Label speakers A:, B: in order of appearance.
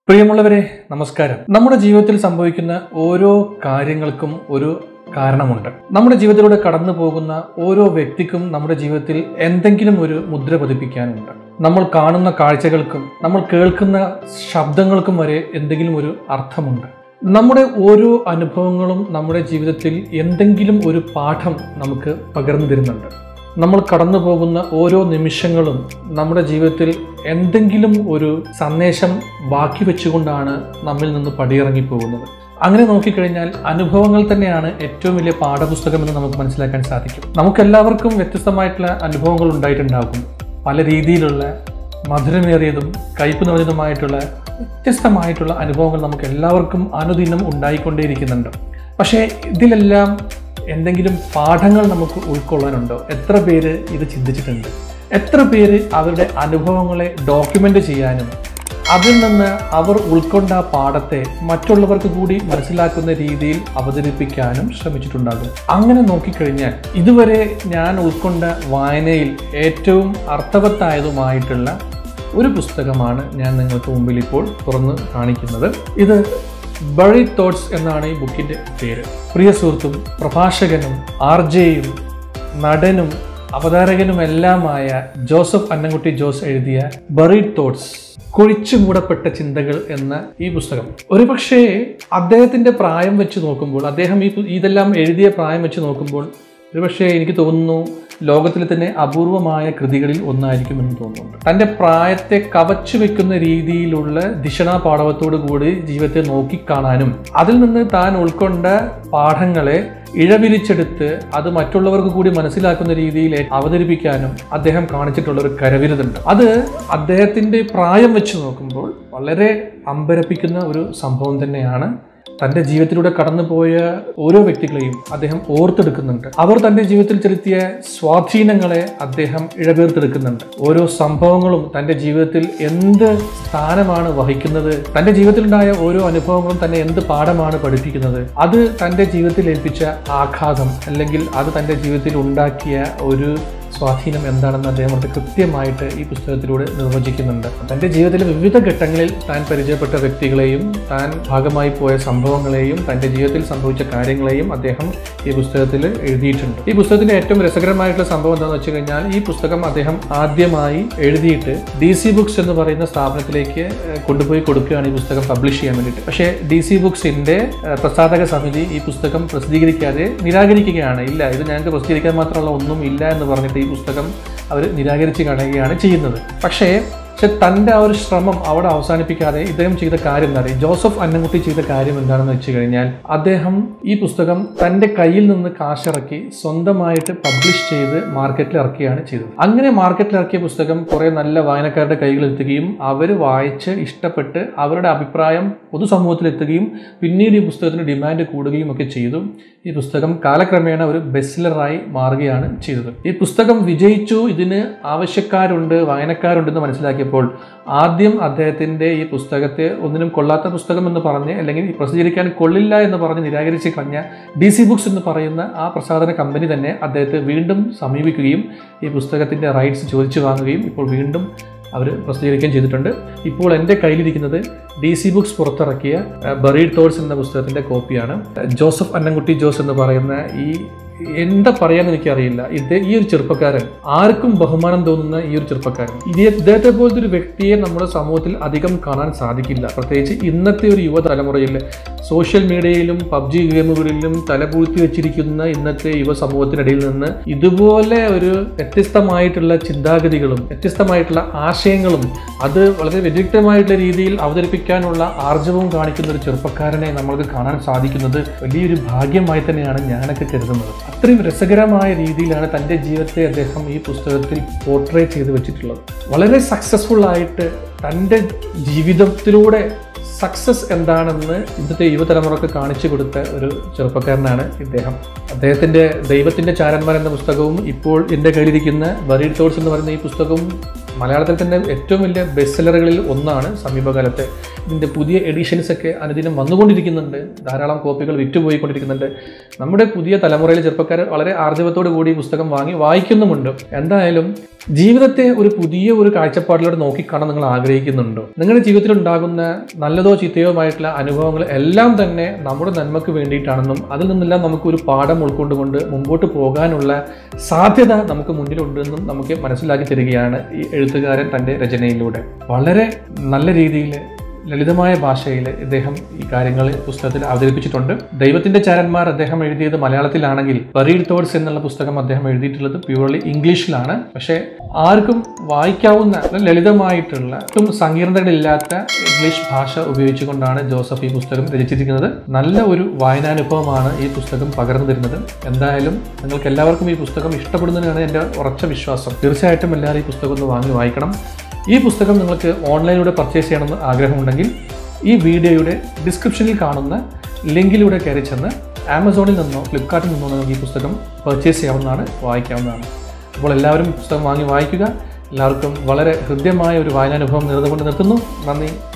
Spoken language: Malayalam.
A: പ്രിയമുള്ളവരെ നമസ്കാരം നമ്മുടെ ജീവിതത്തിൽ സംഭവിക്കുന്ന ഓരോ കാര്യങ്ങൾക്കും ഒരു കാരണമുണ്ട് നമ്മുടെ ജീവിതത്തിലൂടെ കടന്നു പോകുന്ന ഓരോ വ്യക്തിക്കും നമ്മുടെ ജീവിതത്തിൽ എന്തെങ്കിലും ഒരു മുദ്ര പതിപ്പിക്കാനുണ്ട് നമ്മൾ കാണുന്ന കാഴ്ചകൾക്കും നമ്മൾ കേൾക്കുന്ന ശബ്ദങ്ങൾക്കും വരെ എന്തെങ്കിലും ഒരു അർത്ഥമുണ്ട് നമ്മുടെ ഓരോ അനുഭവങ്ങളും നമ്മുടെ ജീവിതത്തിൽ എന്തെങ്കിലും ഒരു പാഠം നമുക്ക് പകർന്നു തരുന്നുണ്ട് നമ്മൾ കടന്നു പോകുന്ന ഓരോ നിമിഷങ്ങളും നമ്മുടെ ജീവിതത്തിൽ എന്തെങ്കിലും ഒരു സന്ദേശം ബാക്കി വെച്ചുകൊണ്ടാണ് നമ്മിൽ നിന്ന് പടിയിറങ്ങി പോകുന്നത് അങ്ങനെ നോക്കിക്കഴിഞ്ഞാൽ അനുഭവങ്ങൾ തന്നെയാണ് ഏറ്റവും വലിയ പാഠപുസ്തകം എന്ന് നമുക്ക് മനസ്സിലാക്കാൻ സാധിക്കും നമുക്കെല്ലാവർക്കും വ്യത്യസ്തമായിട്ടുള്ള അനുഭവങ്ങൾ ഉണ്ടായിട്ടുണ്ടാകും പല രീതിയിലുള്ള മധുരമേറിയതും കയ്പ് നിറഞ്ഞതുമായിട്ടുള്ള വ്യത്യസ്തമായിട്ടുള്ള അനുഭവങ്ങൾ നമുക്ക് എല്ലാവർക്കും അനുദിനം ഉണ്ടായിക്കൊണ്ടേയിരിക്കുന്നുണ്ട് പക്ഷേ ഇതിലെല്ലാം എന്തെങ്കിലും പാഠങ്ങൾ നമുക്ക് ഉൾക്കൊള്ളാനുണ്ടോ എത്ര പേര് ഇത് ചിന്തിച്ചിട്ടുണ്ട് എത്ര പേര് അവരുടെ അനുഭവങ്ങളെ ഡോക്യുമെൻ്റ് ചെയ്യാനും അതിൽ നിന്ന് അവർ ഉൾക്കൊണ്ട ആ പാഠത്തെ മറ്റുള്ളവർക്ക് കൂടി മനസ്സിലാക്കുന്ന രീതിയിൽ അവതരിപ്പിക്കാനും ശ്രമിച്ചിട്ടുണ്ടാകും അങ്ങനെ നോക്കിക്കഴിഞ്ഞാൽ ഇതുവരെ ഞാൻ ഉൾക്കൊണ്ട വായനയിൽ ഏറ്റവും അർത്ഥവത്തായതുമായിട്ടുള്ള ഒരു പുസ്തകമാണ് ഞാൻ നിങ്ങൾക്ക് മുമ്പിൽ ഇപ്പോൾ തുറന്ന് കാണിക്കുന്നത് ഇത് ബറി തോട്ട്സ് എന്നാണ് ഈ ബുക്കിന്റെ പേര് പ്രിയ സുഹൃത്തും പ്രഭാഷകനും ആർ ജെയും നടനും അവതാരകനുമെല്ലാമായ ജോസഫ് അന്നംകുട്ടി ജോസ് എഴുതിയ ബറി തോട്ട്സ് കുഴിച്ചു മൂടപ്പെട്ട ചിന്തകൾ എന്ന ഈ പുസ്തകം ഒരുപക്ഷേ അദ്ദേഹത്തിന്റെ പ്രായം വെച്ച് നോക്കുമ്പോൾ അദ്ദേഹം ഈ പു- ഇതെല്ലാം എഴുതിയ പ്രായം വെച്ച് നോക്കുമ്പോൾ ഒരുപക്ഷെ എനിക്ക് തോന്നുന്നു ലോകത്തിലെ തന്നെ അപൂർവമായ കൃതികളിൽ ഒന്നായിരിക്കുമെന്ന് തോന്നുന്നുണ്ട് തൻ്റെ പ്രായത്തെ കവച്ചു വെക്കുന്ന രീതിയിലുള്ള ദിഷണാ പാഠവത്തോടു കൂടി ജീവിതത്തെ നോക്കിക്കാണാനും അതിൽ നിന്ന് താൻ ഉൾക്കൊണ്ട പാഠങ്ങളെ ഇഴവിരിച്ചെടുത്ത് അത് മറ്റുള്ളവർക്ക് കൂടി മനസ്സിലാക്കുന്ന രീതിയിൽ അവതരിപ്പിക്കാനും അദ്ദേഹം കാണിച്ചിട്ടുള്ള ഒരു കരവിരുതുണ്ട് അത് അദ്ദേഹത്തിൻ്റെ പ്രായം വെച്ച് നോക്കുമ്പോൾ വളരെ അമ്പരപ്പിക്കുന്ന ഒരു സംഭവം തന്നെയാണ് തൻ്റെ ജീവിതത്തിലൂടെ കടന്നുപോയ ഓരോ വ്യക്തികളെയും അദ്ദേഹം ഓർത്തെടുക്കുന്നുണ്ട് അവർ തൻ്റെ ജീവിതത്തിൽ ചെലുത്തിയ സ്വാധീനങ്ങളെ അദ്ദേഹം ഇഴപേർത്തെടുക്കുന്നുണ്ട് ഓരോ സംഭവങ്ങളും തൻ്റെ ജീവിതത്തിൽ എന്ത് സ്ഥാനമാണ് വഹിക്കുന്നത് തൻ്റെ ജീവിതത്തിലുണ്ടായ ഓരോ അനുഭവങ്ങളും തന്നെ എന്ത് പാഠമാണ് പഠിപ്പിക്കുന്നത് അത് തൻ്റെ ജീവിതത്തിൽ ഏൽപ്പിച്ച ആഘാതം അല്ലെങ്കിൽ അത് തൻ്റെ ജീവിതത്തിൽ ഉണ്ടാക്കിയ ഒരു സ്വാധീനം എന്താണെന്ന് അദ്ദേഹം വളരെ കൃത്യമായിട്ട് ഈ പുസ്തകത്തിലൂടെ നിർവചിക്കുന്നുണ്ട് തൻ്റെ ജീവിതത്തിലെ വിവിധ ഘട്ടങ്ങളിൽ താൻ പരിചയപ്പെട്ട വ്യക്തികളെയും താൻ ഭാഗമായി പോയ സംഭവങ്ങളെയും തൻ്റെ ജീവിതത്തിൽ സംഭവിച്ച കാര്യങ്ങളെയും അദ്ദേഹം ഈ പുസ്തകത്തിൽ എഴുതിയിട്ടുണ്ട് ഈ പുസ്തകത്തിന്റെ ഏറ്റവും രസകരമായിട്ടുള്ള സംഭവം എന്താണെന്ന് വെച്ച് കഴിഞ്ഞാൽ ഈ പുസ്തകം അദ്ദേഹം ആദ്യമായി എഴുതിയിട്ട് ഡി സി ബുക്സ് എന്ന് പറയുന്ന സ്ഥാപനത്തിലേക്ക് ഏഹ്, കൊണ്ടുപോയി കൊടുക്കുകയാണ് ഈ പുസ്തകം പബ്ലിഷ് ചെയ്യാൻ വേണ്ടിയിട്ട് പക്ഷേ ഡി സി ബുക്സിന്റെ ഏഹ്, പ്രസാധക സമിതി ഈ പുസ്തകം പ്രസിദ്ധീകരിക്കാതെ നിരാകരിക്കുകയാണ് ഇല്ല ഇത് ഞങ്ങൾക്ക് പ്രസിദ്ധീകരിക്കാൻ മാത്രമുള്ള ഒന്നും ഇല്ല എന്ന് പറഞ്ഞിട്ട് ഈ പുസ്തകം അവർ നിരാകരിച്ച് കളയുകയാണ് ചെയ്യുന്നത് പക്ഷേ പക്ഷെ തൻ്റെ ആ ഒരു ശ്രമം അവിടെ അവസാനിപ്പിക്കാതെ ഇദ്ദേഹം ചെയ്ത കാര്യം എന്താ പറയുക ജോസഫ് അന്നംകുട്ടി ചെയ്ത കാര്യം എന്താണെന്ന് വെച്ച് കഴിഞ്ഞാൽ അദ്ദേഹം ഈ പുസ്തകം തൻ്റെ കയ്യിൽ നിന്ന് കാശിറക്കി സ്വന്തമായിട്ട് പബ്ലിഷ് ചെയ്ത് മാർക്കറ്റിൽ ഇറക്കുകയാണ് ചെയ്തത് അങ്ങനെ മാർക്കറ്റിൽ ഇറക്കിയ പുസ്തകം കുറേ നല്ല വായനക്കാരുടെ കൈകളിൽ എത്തുകയും അവർ വായിച്ച് ഇഷ്ടപ്പെട്ട് അവരുടെ അഭിപ്രായം പൊതുസമൂഹത്തിൽ എത്തുകയും പിന്നീട് ഈ പുസ്തകത്തിന് ഡിമാൻഡ് കൂടുകയും ഒക്കെ ചെയ്തു ഈ പുസ്തകം കാലക്രമേണ ഒരു ബെസ്ലറായി മാറുകയാണ് ചെയ്തത് ഈ പുസ്തകം വിജയിച്ചു ഇതിന് ആവശ്യക്കാരുണ്ട് വായനക്കാരുണ്ടെന്ന് മനസ്സിലാക്കിയപ്പോൾ ആദ്യം അദ്ദേഹത്തിൻ്റെ ഈ പുസ്തകത്തെ ഒന്നിനും കൊള്ളാത്ത പുസ്തകം എന്ന് പറഞ്ഞ് അല്ലെങ്കിൽ ഈ പ്രസിദ്ധീകരിക്കാൻ കൊള്ളില്ല എന്ന് പറഞ്ഞ് നിരാകരിച്ച് കളഞ്ഞ ഡി സി ബുക്സ് എന്ന് പറയുന്ന ആ പ്രസാധന കമ്പനി തന്നെ അദ്ദേഹത്തെ വീണ്ടും സമീപിക്കുകയും ഈ പുസ്തകത്തിൻ്റെ റൈറ്റ്സ് ചോദിച്ചു വാങ്ങുകയും ഇപ്പോൾ വീണ്ടും അവർ പ്രസിദ്ധീകരിക്കുകയും ചെയ്തിട്ടുണ്ട് ഇപ്പോൾ എൻ്റെ കയ്യിലിരിക്കുന്നത് ഡി സി ബുക്സ് പുറത്തിറക്കിയ ബറീഡ് തോട്ട്സ് എന്ന പുസ്തകത്തിൻ്റെ കോപ്പിയാണ് ജോസഫ് അന്നംകുട്ടി ജോസ് എന്ന് പറയുന്ന ഈ എന്താ പറയാന്ന് എനിക്കറിയില്ല ഇത് ഈ ഒരു ചെറുപ്പക്കാരൻ ആർക്കും ബഹുമാനം തോന്നുന്ന ഈ ഒരു ചെറുപ്പക്കാരൻ ഇതേ ഇദ്ദേഹത്തെ പോലത്തെ ഒരു വ്യക്തിയെ നമ്മുടെ സമൂഹത്തിൽ അധികം കാണാൻ സാധിക്കില്ല പ്രത്യേകിച്ച് ഇന്നത്തെ ഒരു യുവതലമുറയിൽ സോഷ്യൽ മീഡിയയിലും പബ്ജി ഗെയിമുകളിലും തലപൂഴ്ത്തി വെച്ചിരിക്കുന്ന ഇന്നത്തെ യുവ സമൂഹത്തിനിടയിൽ നിന്ന് ഇതുപോലെ ഒരു വ്യത്യസ്തമായിട്ടുള്ള ചിന്താഗതികളും വ്യത്യസ്തമായിട്ടുള്ള ആശയങ്ങളും അത് വളരെ വ്യതിരിക്തമായിട്ടുള്ള രീതിയിൽ അവതരിപ്പിക്കാനുള്ള ആർജവവും കാണിക്കുന്ന ഒരു ചെറുപ്പക്കാരനെ നമ്മൾക്ക് കാണാൻ സാധിക്കുന്നത് വലിയൊരു ഭാഗ്യമായി തന്നെയാണ് ഞാനൊക്കെ കരുതുന്നത് അത്രയും രസകരമായ രീതിയിലാണ് തൻ്റെ ജീവിതത്തെ അദ്ദേഹം ഈ പുസ്തകത്തിൽ പോർട്രേ ചെയ്ത് വെച്ചിട്ടുള്ളത് വളരെ സക്സസ്ഫുൾ ആയിട്ട് തൻ്റെ ജീവിതത്തിലൂടെ സക്സസ് എന്താണെന്ന് ഇന്നത്തെ യുവതലമുറക്ക് കാണിച്ചു കൊടുത്ത ഒരു ചെറുപ്പക്കാരനാണ് ഇദ്ദേഹം അദ്ദേഹത്തിൻ്റെ ദൈവത്തിൻ്റെ ചാരന്മാർ എന്ന പുസ്തകവും ഇപ്പോൾ എൻ്റെ കയ്യിലിരിക്കുന്ന ബറീഡ് തോട്ട്സ് എന്ന് പറയുന്ന ഈ പുസ്തകവും മലയാളത്തിൽ തന്നെ ഏറ്റവും വലിയ ബെസ്റ്റ് സെല്ലറുകളിൽ ഒന്നാണ് സമീപകാലത്തെ ഇതിൻ്റെ പുതിയ എഡിഷൻസ് ഒക്കെ അനുദിനം വന്നുകൊണ്ടിരിക്കുന്നുണ്ട് ധാരാളം കോപ്പികൾ വിറ്റുപോയിക്കൊണ്ടിരിക്കുന്നുണ്ട് നമ്മുടെ പുതിയ തലമുറയിലെ ചെറുപ്പക്കാർ വളരെ ആർജവത്തോടു കൂടി ഈ പുസ്തകം വാങ്ങി വായിക്കുന്നുമുണ്ട് എന്തായാലും ജീവിതത്തെ ഒരു പുതിയ ഒരു കാഴ്ചപ്പാടിലൂടെ നോക്കിക്കാണാൻ നിങ്ങൾ ആഗ്രഹിക്കുന്നുണ്ടോ നിങ്ങളുടെ ജീവിതത്തിൽ ഉണ്ടാകുന്ന നല്ലതോ ചീത്തയോമായിട്ടുള്ള അനുഭവങ്ങൾ എല്ലാം തന്നെ നമ്മുടെ നന്മക്ക് വേണ്ടിയിട്ടാണെന്നും അതിൽ നിന്നെല്ലാം നമുക്ക് ഒരു പാഠം ഉൾക്കൊണ്ടുകൊണ്ട് മുമ്പോട്ട് പോകാനുള്ള സാധ്യത നമുക്ക് മുന്നിലുണ്ടെന്നും നമുക്ക് മനസ്സിലാക്കി തരികയാണ് ഈ എഴുത്തുകാരൻ തൻ്റെ രചനയിലൂടെ വളരെ നല്ല രീതിയിൽ ലളിതമായ ഭാഷയിൽ ഇദ്ദേഹം ഈ കാര്യങ്ങൾ പുസ്തകത്തിൽ അവതരിപ്പിച്ചിട്ടുണ്ട് ദൈവത്തിന്റെ ചാരന്മാർ അദ്ദേഹം എഴുതിയത് മലയാളത്തിലാണെങ്കിൽ ബറീഡ് തോട്ട്സ് എന്നുള്ള പുസ്തകം അദ്ദേഹം എഴുതിയിട്ടുള്ളത് പ്യൂർലി ഇംഗ്ലീഷിലാണ് പക്ഷേ ആർക്കും വായിക്കാവുന്ന ലളിതമായിട്ടുള്ള ഒട്ടും സങ്കീർണതകളില്ലാത്ത ഇംഗ്ലീഷ് ഭാഷ ഉപയോഗിച്ചുകൊണ്ടാണ് ജോസഫ് ഈ പുസ്തകം രചിച്ചിരിക്കുന്നത് നല്ല ഒരു വായനാനുഭവമാണ് ഈ പുസ്തകം പകർന്നു തരുന്നത് എന്തായാലും നിങ്ങൾക്ക് എല്ലാവർക്കും ഈ പുസ്തകം ഇഷ്ടപ്പെടുന്നതിനാണ് എൻ്റെ ഉറച്ച വിശ്വാസം തീർച്ചയായിട്ടും എല്ലാവരും ഈ പുസ്തകം ഒന്ന് വാങ്ങി വായിക്കണം ഈ പുസ്തകം നിങ്ങൾക്ക് ഓൺലൈനിലൂടെ പർച്ചേസ് ചെയ്യണമെന്ന് ആഗ്രഹമുണ്ടെങ്കിൽ ഈ വീഡിയോയുടെ ഡിസ്ക്രിപ്ഷനിൽ കാണുന്ന ലിങ്കിലൂടെ കയറി ചെന്ന് ആമസോണിൽ നിന്നോ ഫ്ലിപ്കാർട്ടിൽ നിന്നോ നിങ്ങൾക്ക് ഈ പുസ്തകം പർച്ചേസ് ചെയ്യാവുന്നതാണ് വായിക്കാവുന്നതാണ് അപ്പോൾ എല്ലാവരും ഈ പുസ്തകം വാങ്ങി വായിക്കുക എല്ലാവർക്കും വളരെ ഹൃദ്യമായ ഒരു വായനാനുഭവം നേർന്നുകൊണ്ട് നിർത്തുന്നു നന്ദി